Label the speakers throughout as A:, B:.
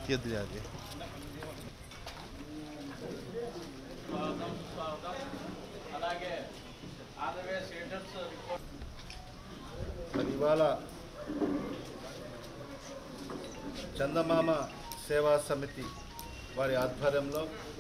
A: తీయద్దు అది
B: స్వాగతం స్వాగతం అలాగే ఆంధ్రప్రదేశ్ లీడర్స్ రిపోర్ట్
C: మరి ఇవాళ చందమామ సేవా సమితి వారి ఆధ్వర్యంలో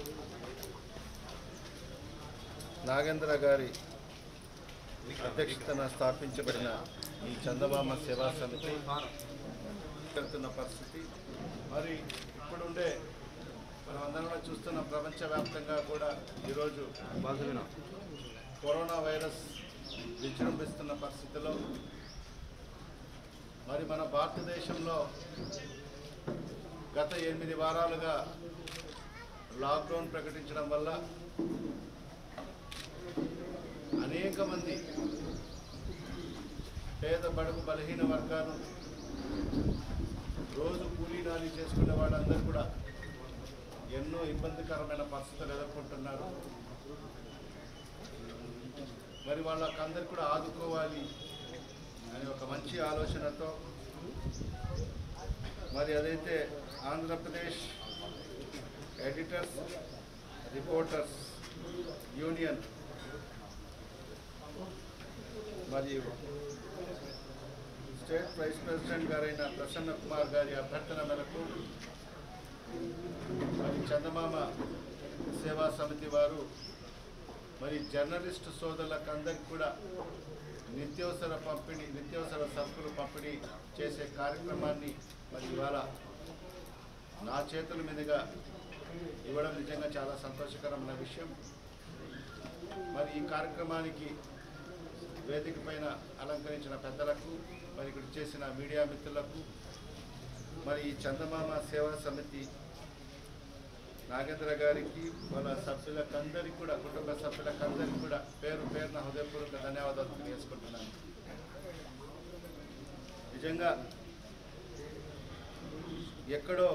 C: నాగేంద్ర గారి అధ్యక్షతన స్థాపించబడిన ఈ చందమామ సేవా సమితి జరుగుతున్న పరిస్థితి మరి ఇప్పుడుండే మనం అందరం కూడా చూస్తున్న ప్రపంచవ్యాప్తంగా కూడా ఈరోజు కరోనా వైరస్ విజృంభిస్తున్న పరిస్థితిలో మరి మన భారతదేశంలో గత ఎనిమిది వారాలుగా లాక్డౌన్ ప్రకటించడం వల్ల అనేక మంది పేద బడుగు బలహీన వర్గాలు రోజు కూలీ నాలి చేసుకునే వాళ్ళందరూ కూడా ఎన్నో ఇబ్బందికరమైన పరిస్థితులు ఎదుర్కొంటున్నారు మరి వాళ్ళకందరికి కూడా ఆదుకోవాలి అనే ఒక మంచి ఆలోచనతో మరి అదైతే ఆంధ్రప్రదేశ్ ఎడిటర్స్ రిపోర్టర్స్ యూనియన్ మరియు స్టేట్ వైస్ ప్రెసిడెంట్ గారైన ప్రసన్న కుమార్ గారి అభ్యర్థన మేరకు మరి చందమామ సేవా సమితి వారు మరి జర్నలిస్ట్ సోదరులకు అందరికి కూడా నిత్యావసర పంపిణీ నిత్యావసర సరుకులు పంపిణీ చేసే కార్యక్రమాన్ని మరి ఇవాళ నా చేతుల మీదుగా ఇవ్వడం నిజంగా చాలా సంతోషకరమైన విషయం మరి ఈ కార్యక్రమానికి వేదిక పైన అలంకరించిన పెద్దలకు మరి ఇక్కడ చేసిన మీడియా మిత్రులకు మరి ఈ చందమామ సేవా సమితి నాగేంద్ర గారికి వాళ్ళ సభ్యులకందరికీ కూడా కుటుంబ సభ్యులకందరికీ కూడా పేరు పేరున హృదయపూర్వక ధన్యవాదాలు తెలియజేసుకుంటున్నాను నిజంగా ఎక్కడో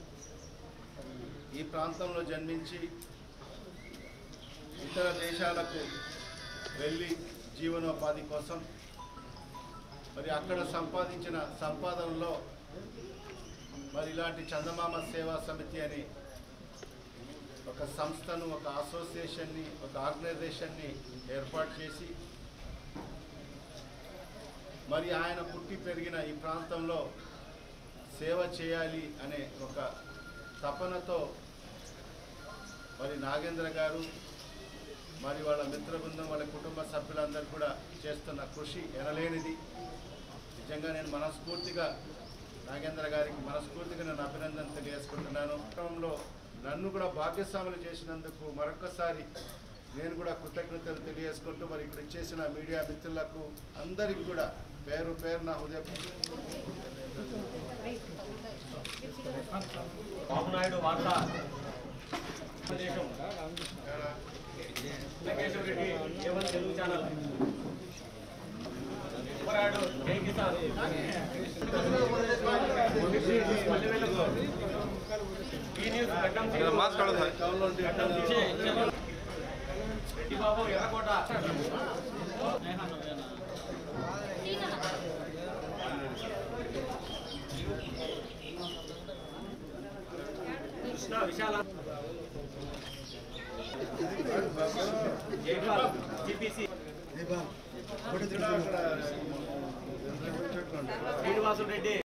C: ఈ ప్రాంతంలో జన్మించి ఇతర దేశాలకు వెళ్ళి జీవనోపాధి కోసం మరి అక్కడ సంపాదించిన సంపాదనలో మరి ఇలాంటి చందమామ సేవా సమితి అని ఒక సంస్థను ఒక అసోసియేషన్ని ఒక ఆర్గనైజేషన్ని ఏర్పాటు చేసి మరి ఆయన పుట్టి పెరిగిన ఈ ప్రాంతంలో సేవ చేయాలి అనే ఒక తపనతో మరి నాగేంద్ర గారు మరి వాళ్ళ మిత్ర బృందం వాళ్ళ కుటుంబ సభ్యులందరూ కూడా చేస్తున్న కృషి ఎనలేనిది నిజంగా నేను మనస్ఫూర్తిగా నాగేంద్ర గారికి మనస్ఫూర్తిగా నేను అభినందన తెలియజేసుకుంటున్నాను క్రమంలో నన్ను కూడా భాగ్యస్వాములు చేసినందుకు మరొకసారి నేను కూడా కృతజ్ఞతలు తెలియజేసుకుంటూ మరి ఇక్కడ చేసిన మీడియా మిత్రులకు అందరికీ కూడా పేరు పేరు నా హృదయ
B: బాబునాయుడు వార్తా సందేశం వెంకటేశ్వర రెడ్డి ఏవన్ తెలుగు ఛానల్ ఉపరాడు జై కిసాన్ ఈ న్యూస్ గడ్డం గడ్డం తీసే రెడ్డి బాబు ఎర్రకోట కృష్ణ విశాల జైపాల్ జిపిసి శ్రీనివాసులు రెడ్డి